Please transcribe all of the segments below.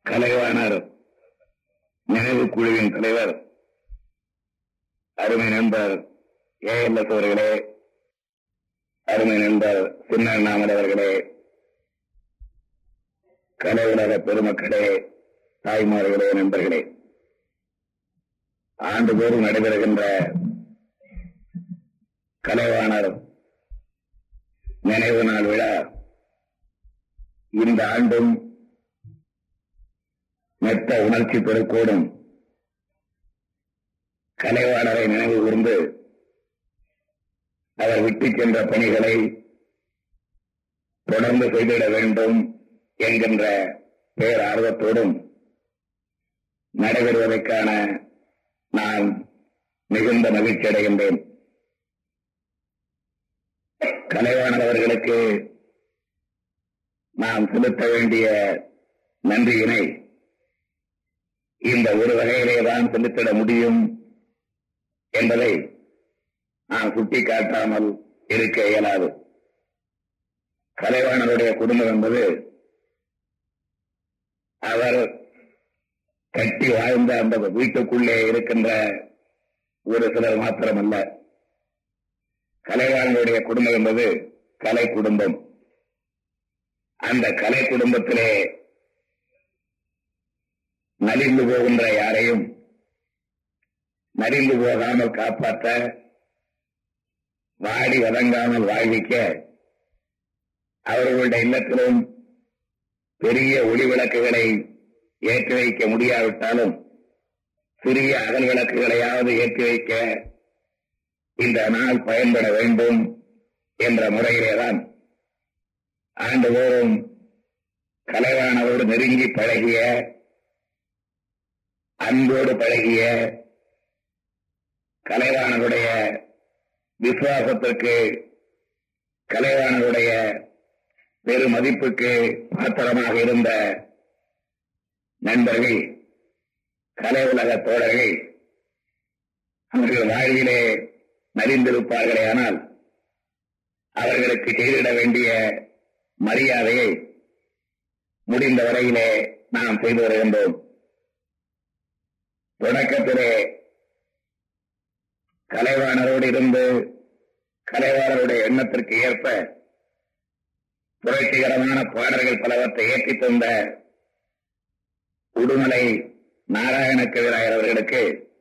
கலைவாணர் நினைவு குழுவின் தலைவர் அருமை நண்பர் ஏ எல் எஸ் அவர்களே அருமை நண்பர் சின்னண்ணாமலை அவர்களே கலை உலக பெருமக்களே தாய்மார்களே நண்பர்களே ஆண்டுதோறும் நடைபெறுகின்ற கலைவாணர் நினைவு நாள் விழா இந்த ஆண்டும் மெத்த உணர்ச்சி பெருக்கோடும் கலைவாணரை நினைவு கூர்ந்து அவர் விட்டுச் சென்ற பணிகளை தொடர்ந்து செய்திட வேண்டும் என்கின்ற பேரார்வத்தோடும் நடைபெறுவதற்கான நான் மிகுந்த மகிழ்ச்சி அடைகின்றேன் கலைவாணர் அவர்களுக்கு நாம் செலுத்த வேண்டிய நன்றியினை இந்த ஒரு வகையிலே தான் செலுத்திட முடியும் என்பதை நான் சுட்டிக்காட்டாமல் இருக்க இயலாது கலைவாணருடைய குடும்பம் என்பது அவர் கட்டி வாழ்ந்த அந்த வீட்டுக்குள்ளே இருக்கின்ற ஒரு சிலர் மாத்திரமல்ல கலைவாணருடைய குடும்பம் என்பது கலை குடும்பம் அந்த கலை குடும்பத்திலே நலிந்து போகின்ற யாரையும் நலிந்து போகாமல் காப்பாற்ற வாடி வதங்காமல் வாழ்விக்க அவர்களுடைய இல்லத்திலும் பெரிய ஒளி விளக்குகளை ஏற்றி வைக்க முடியாவிட்டாலும் சிறிய அகல் விளக்குகளையாவது ஏற்றி வைக்க இந்த நாள் பயன்பட வேண்டும் என்ற முறையிலேதான் ஆண்டுதோறும் கலைவானோடு நெருங்கி பழகிய அன்போடு பழகிய கலைவாணருடைய விசுவாசத்திற்கு கலைவாணருடைய பெரு மதிப்புக்கு பாத்திரமாக இருந்த நண்பர்கள் கலை உலக தோழர்கள் அவர்கள் வாழ்விலே நலிந்திருப்பார்களே ஆனால் அவர்களுக்கு செய்திட வேண்டிய மரியாதையை முடிந்த வரையிலே நாம் செய்து வருகின்றோம் தொடக்கத்திலே கலைவாணரோடு இருந்து கலைவாணருடைய எண்ணத்திற்கு ஏற்ப புரட்சிகரமான பாடல்கள் பலவற்றை ஏற்றித் தந்த உடுமலை நாராயண கவிராயர் அவர்களுக்கு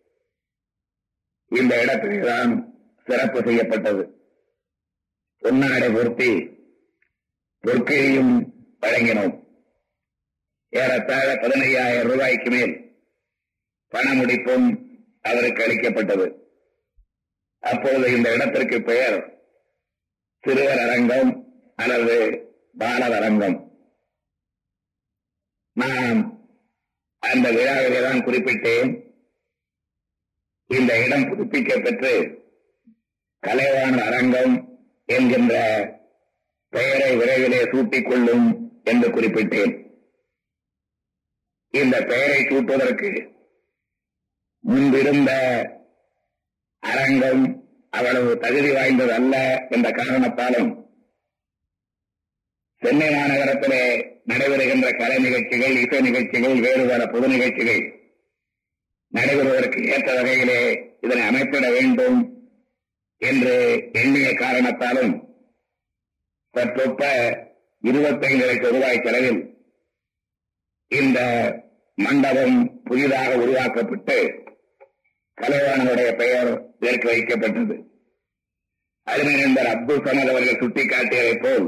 இந்த இடத்தில்தான் சிறப்பு செய்யப்பட்டது பொன்னாடை பொருத்தி பொற்கையும் வழங்கினோம் ஏறத்தாழ பதினையாயிரம் ரூபாய்க்கு மேல் பண முடிப்பும் அவருக்கு அளிக்கப்பட்டது அப்போது இந்த இடத்திற்கு பெயர் சிறுவர் அரங்கம் அல்லது பாலர் அரங்கம் நான் அந்த விழாவிலே தான் குறிப்பிட்டேன் இந்த இடம் புதுப்பிக்க பெற்று கலைவாணர் அரங்கம் என்கின்ற பெயரை விரைவிலே சூட்டிக் கொள்ளும் என்று குறிப்பிட்டேன் இந்த பெயரை சூட்டுவதற்கு முன்பிருந்த அரங்கம் அவ்வளவு தகுதி வாய்ந்தது அல்ல என்ற காரணத்தாலும் சென்னை மாநகரத்திலே நடைபெறுகின்ற கலை நிகழ்ச்சிகள் இசை நிகழ்ச்சிகள் வேறு பல பொது நிகழ்ச்சிகள் நடைபெறுவதற்கு ஏற்ற வகையிலே இதனை அமைத்திட வேண்டும் என்று எண்ணிய காரணத்தாலும் சற்றொப்ப இருபத்தைந்து லட்சம் ரூபாய் செலவில் இந்த மண்டபம் புதிதாக உருவாக்கப்பட்டு கலைவாணனுடைய பெயர் இதற்கு வைக்கப்பட்டது அருமை நண்பர் அப்துல் சமத் அவர்கள் சுட்டிக்காட்டியதைப் போல்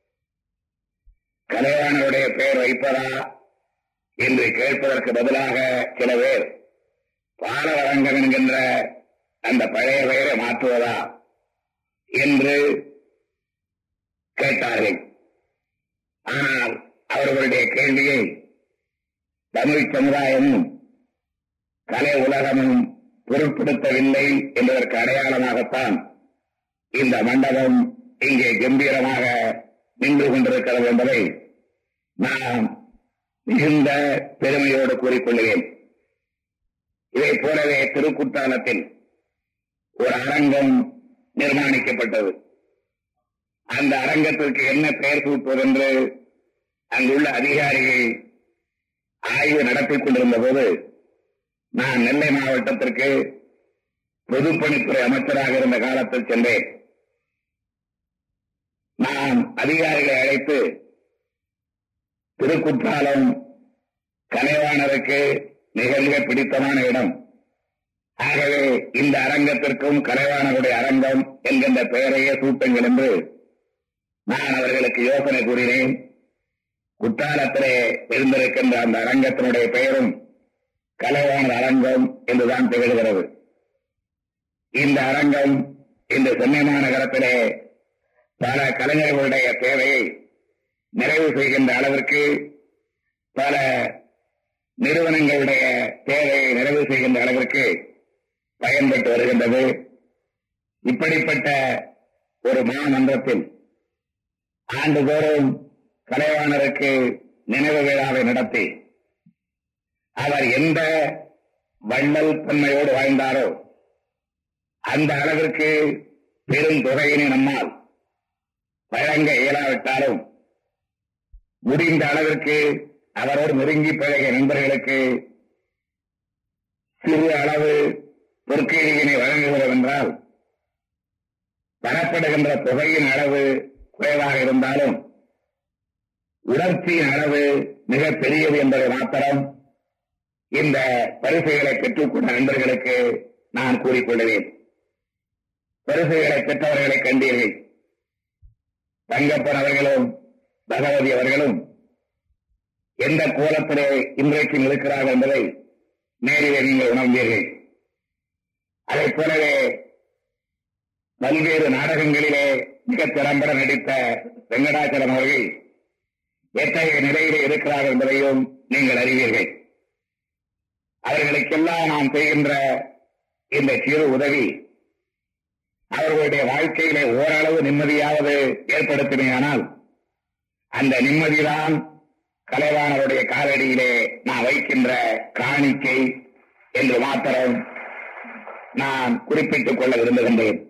கலைவாணருடைய பெயர் வைப்பதா என்று கேட்பதற்கு பதிலாக சில பேர் பாலவரங்கம் என்கின்ற அந்த பழைய பெயரை மாற்றுவதா என்று கேட்டார்கள் ஆனால் அவர்களுடைய கேள்வியை தமிழ் சமுதாயமும் கலை உலகமும் பொருட்படுத்தவில்லை என்பதற்கு அடையாளமாகத்தான் இந்த மண்டபம் இங்கே கம்பீரமாக நின்று கொண்டிருக்கிறது என்பதை நான் மிகுந்த பெருமையோடு கூறிக்கொள்கிறேன் இதை போலவே திருக்குற்றாலத்தில் ஒரு அரங்கம் நிர்மாணிக்கப்பட்டது அந்த அரங்கத்திற்கு என்ன பெயர் சூட்டுவதென்று அங்குள்ள அதிகாரிகள் ஆய்வு நடத்திக் கொண்டிருந்த போது நான் நெல்லை மாவட்டத்திற்கு பொதுப்பணித்துறை அமைச்சராக இருந்த காலத்தில் சென்றேன் நான் அதிகாரிகளை அழைத்து திருக்குற்றாலம் கலைவாணருக்கு மிக மிக பிடித்தமான இடம் ஆகவே இந்த அரங்கத்திற்கும் கலைவாணருடைய அரங்கம் என்கின்ற பெயரையே சூட்டுங்கள் என்று நான் அவர்களுக்கு யோசனை கூறினேன் குற்றாலத்திலே எழுந்திருக்கின்ற அந்த அரங்கத்தினுடைய பெயரும் கலைவாணர் அரங்கம் என்றுதான் திகழ்கிறது இந்த அரங்கம் இந்த சென்னை மாநகரத்திலே பல கலைஞர்களுடைய தேவையை நிறைவு செய்கின்ற அளவிற்கு பல நிறுவனங்களுடைய தேவையை நிறைவு செய்கின்ற அளவிற்கு பயன்பட்டு வருகின்றது இப்படிப்பட்ட ஒரு மாமன்றத்தில் ஆண்டுதோறும் கலைவாணருக்கு நினைவு விழாவை நடத்தி அவர் எந்த வள்ளல் தன்மையோடு வாழ்ந்தாரோ அந்த அளவிற்கு பெரும் தொகையினை நம்மால் வழங்க இயலாவிட்டாலும் முடிந்த அளவிற்கு அவரோடு நெருங்கி பழகிய நண்பர்களுக்கு சிறு அளவு பொற்கேளியினை வழங்குகிறோம் என்றால் தரப்படுகின்ற தொகையின் அளவு குறைவாக இருந்தாலும் உணர்ச்சியின் அளவு மிக பெரியது என்பதை மாத்திரம் இந்த பரிசுகளை பெற்றுக்கொண்ட நண்பர்களுக்கு நான் கூறிக்கொள்கிறேன் பரிசுகளை பெற்றவர்களை கண்டீர்கள் தங்கப்பன் அவர்களும் பகவதி அவர்களும் எந்த கோலத்திலே இன்றைக்கும் இருக்கிறார்கள் என்பதை நேரிலே நீங்கள் உணர்ந்தீர்கள் அதைப் போலவே பல்வேறு நாடகங்களிலே மிக திறம்பட நடித்த வெங்கடாச்சலம் அவர்கள் எத்தகைய நிலையிலே இருக்கிறார்கள் என்பதையும் நீங்கள் அறிவீர்கள் அவர்களுக்கெல்லாம் நாம் செய்கின்ற இந்த சிறு உதவி அவர்களுடைய வாழ்க்கையிலே ஓரளவு நிம்மதியாவது ஏற்படுத்தினேயானால் அந்த நிம்மதிதான் கலைவாணருடைய காலடியிலே நான் வைக்கின்ற காணிக்கை என்று மாத்திரம் நான் குறிப்பிட்டுக் கொள்ள விரும்புகின்றேன்